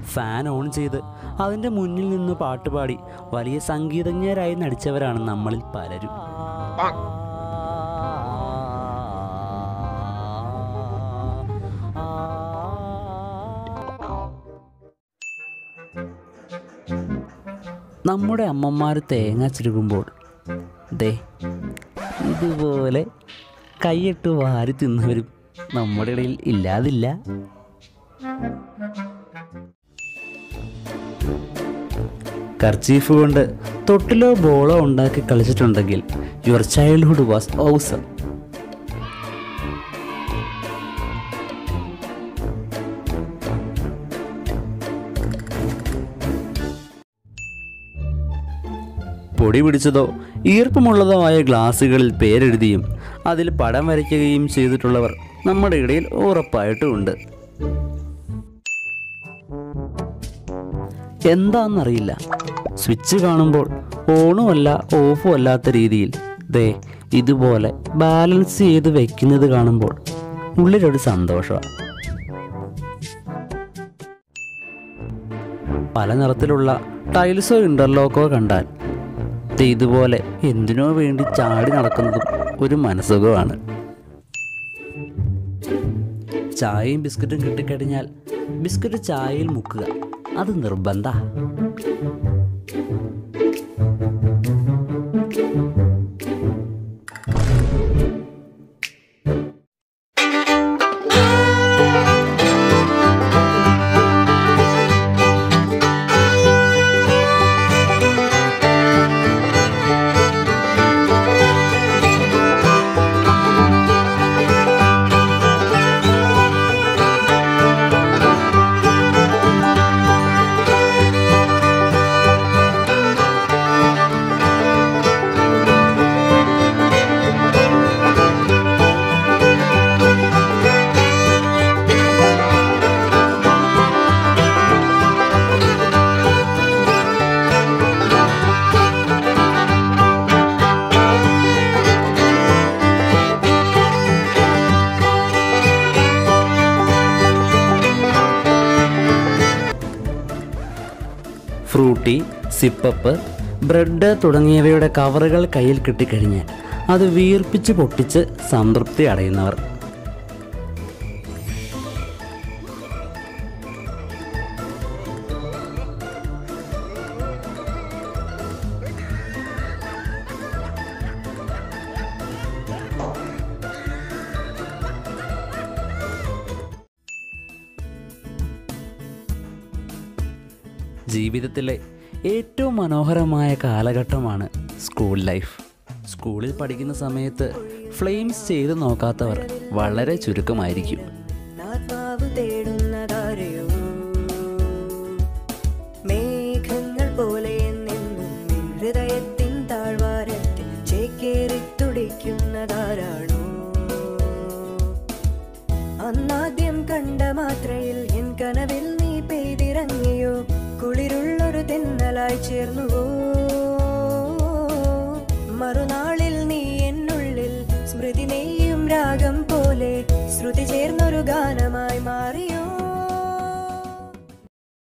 fan on ചെയ്ത് അതിൻ്റെ മുന്നിൽ നിന്ന് പാട്ടുപാടി വലിയ സംഗീതജ്ഞരായി നടിച്ചവരാണ് നമ്മളിൽ പലരും നമ്മുടെ അമ്മമാർ തേങ്ങ ചിരുകുമ്പോൾ ദേ ഇതുപോലെ കൈയിട്ട് വാരി തിന്നവരും നമ്മുടെ ഇടയിൽ ഇല്ലാതില്ല കർച്ചീഫ് കൊണ്ട് തൊട്ടിലോ ബോളോ ഉണ്ടാക്കി കളിച്ചിട്ടുണ്ടെങ്കിൽ യുവർ ചൈൽഡ്ഹുഡ് വാസ് ഔസം പൊടി പിടിച്ചതോ ഈർപ്പമുള്ളതോ ആയ ഗ്ലാസുകളിൽ പേരെഴുതിയും അതിൽ പടം വരയ്ക്കുകയും ചെയ്തിട്ടുള്ളവർ നമ്മുടെ ഇടയിൽ ഉറപ്പായിട്ടും ഉണ്ട് എന്താണെന്നറിയില്ല സ്വിച്ച് കാണുമ്പോൾ ഓണും അല്ല ഓഫും അല്ലാത്ത രീതിയിൽ ദേ ഇതുപോലെ ബാലൻസ് ചെയ്ത് വെക്കുന്നത് കാണുമ്പോൾ ഉള്ളിലൊരു സന്തോഷമാണ് പല നിറത്തിലുള്ള ടൈൽസോ ഇന്റർലോക്കോ കണ്ടാൽ ദേ ഇതുപോലെ എന്തിനോ വേണ്ടി ചാടി നടക്കുന്നതും ഒരു മനസ്സുഖമാണ് ചായയും ബിസ്ക്കറ്റും കിട്ടിക്കഴിഞ്ഞാൽ ബിസ്ക്കറ്റ് ചായയിൽ മുക്കുക അത് നിർബന്ധ ഫ്രൂട്ടി സിപ്പപ്പ് ബ്രെഡ് തുടങ്ങിയവയുടെ കവറുകൾ കയ്യിൽ കിട്ടിക്കഴിഞ്ഞാൽ അത് വീർപ്പിച്ച് പൊട്ടിച്ച് സംതൃപ്തി അടയുന്നവർ ജീവിതത്തിലെ ഏറ്റവും മനോഹരമായ കാലഘട്ടമാണ് സ്കൂൾ ലൈഫ് സ്കൂളിൽ പഠിക്കുന്ന സമയത്ത് ഫ്ലെയിംസ് ചെയ്ത് നോക്കാത്തവർ വളരെ ചുരുക്കമായിരിക്കും ആത്മാവ് തേടുന്നതാരെയോ മേഘങ്ങൾ പോലെ എന്നെന്നും നിൻ ഹൃദയത്തിൻ താഴ്വാരത്തിൽ ചേക്കേറി തുടിക്കുന്നതാരാണോ അന്നാദ്യം കണ്ട മാത്രയിൽ എൻ കനവിൽ നീ പെയ്തിറങ്ങിയോ കുളിരുള്ളൊരു തെന്നലായി ചേർന്നുവോ മറുനാളിൽ നീ എന്നുള്ളിൽ സ്മൃതി നെയ്യും രാഗം പോലെ ശ്രുതി ചേർന്നൊരു ഗാനമായി മാറിയോ